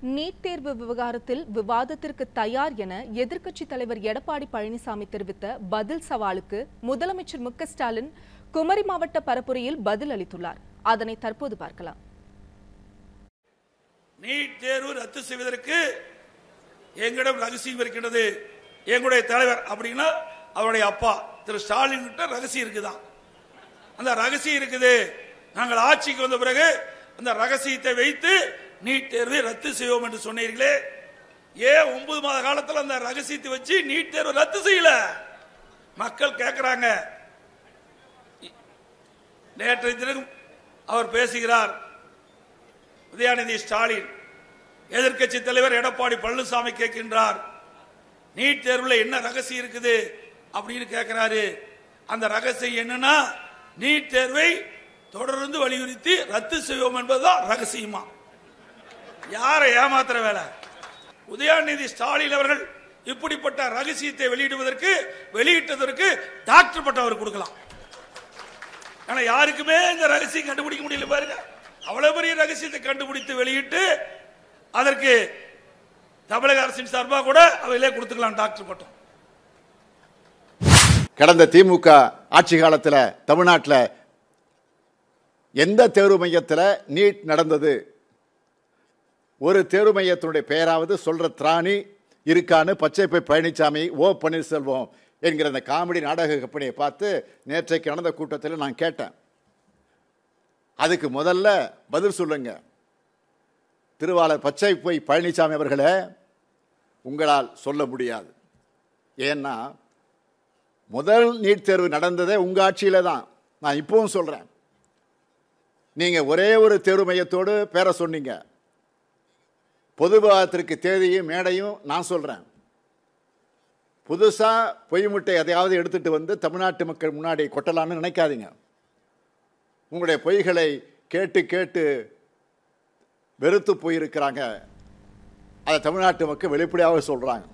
NEET தேர்வு விவகாரத்தில் விவாதத்திற்கு தயார் என எதிர்க்கட்சித் தலைவர் எடப்பாடி பழனிசாமி தெரிவித்த பதில் சவாலுக்கு முதலமைச்சர் மு க ஸ்டாலின் குமரி மாவட்ட பரப்புரையில் பதில் அளித்துள்ளார் அதனை தற்போது பார்க்கலாம் நீட் தேர்வு ரத்து செய்வதற்கு எங்களிடம் ரகசியம் இருக்கின்றது எங்களுடைய தலைவர் அப்படின்னா அவருடைய அப்பா திரு ஸ்டாலின் கிட்ட ரகசியம் இருக்குதான் அந்த ரகசியம் இருக்குது நாங்கள் ஆட்சிக்கு வந்த பிறகு அந்த ரகசியத்தை வைத்து நீட் தேர்வை ரத்து செய்வோம் என்று சொன்னீர்களே ஏன் ஒன்பது மாத காலத்தில் அந்த ரகசியத்தை வச்சு நீட் தேர்வு ரத்து செய்யல மக்கள் கேட்கிறாங்க நேற்றைய தினம் அவர் பேசுகிறார் உதயாநிதி ஸ்டாலின் எதிர்க்கட்சி தலைவர் எடப்பாடி பழனிசாமி கேட்கின்றார் நீட் தேர்வுல என்ன ரகசியம் இருக்குது அப்படின்னு கேட்கிறாரு அந்த ரகசியம் என்னன்னா நீட் தேர்வை தொடர்ந்து வலியுறுத்தி ரத்து செய்வோம் என்பதுதான் ரகசியமா யாரை ஏமாத்துற வேலை உதயாநிதி ஸ்டாலின் அவர்கள் இப்படிப்பட்ட ரகசியத்தை வெளியிடுவதற்கு வெளியிட்டதற்கு டாக்டர் பட்டம் அவர் கொடுக்கலாம் ஆனா யாருக்குமே இந்த ரகசியம் கண்டுபிடிக்க முடியல பாருங்க அவ்வளவு பெரிய ரகசியத்தை கண்டுபிடித்து வெளியிட்டு அதற்கு தமிழக அரசின் சார்பாக கூட அவையிலே கொடுத்துக்கலாம் டாக்டர் பட்டம் கடந்த திமுக ஆட்சி காலத்தில் தமிழ்நாட்டில் எந்த தேர்வு மையத்தில் நீட் நடந்தது ஒரு தேர்வு மையத்தினுடைய பெயராவது சொல்ற திராணி இருக்கான்னு பச்சைப்பை பழனிசாமி ஓ பன்னீர்செல்வம் என்கிற அந்த காமெடி நாடக கம்பெனியை பார்த்து நேற்றைக்கு நடந்த கூட்டத்தில் நான் கேட்டேன் அதுக்கு முதல்ல பதில் சொல்லுங்க திருவாளர் பச்சைப்பை பழனிசாமி அவர்களே உங்களால் சொல்ல முடியாது ஏன்னா முதல் நீட் தேர்வு நடந்ததே உங்க ஆட்சியில தான் நான் இப்பவும் சொல்றேன் நீங்க ஒரே ஒரு தேர்வு மையத்தோடு பேர சொன்னீங்க பொது விவாதத்திற்கு தேதியும் மேடையும் நான் சொல்றேன் புதுசா பொய் முட்டை எதையாவது எடுத்துட்டு வந்து தமிழ்நாட்டு மக்கள் முன்னாடி கொட்டலாம்னு நினைக்காதீங்க உங்களுடைய பொய்களை கேட்டு கேட்டு வெறுத்து போயிருக்கிறாங்க அதை தமிழ்நாட்டு மக்கள் வெளிப்படையாக சொல்றாங்க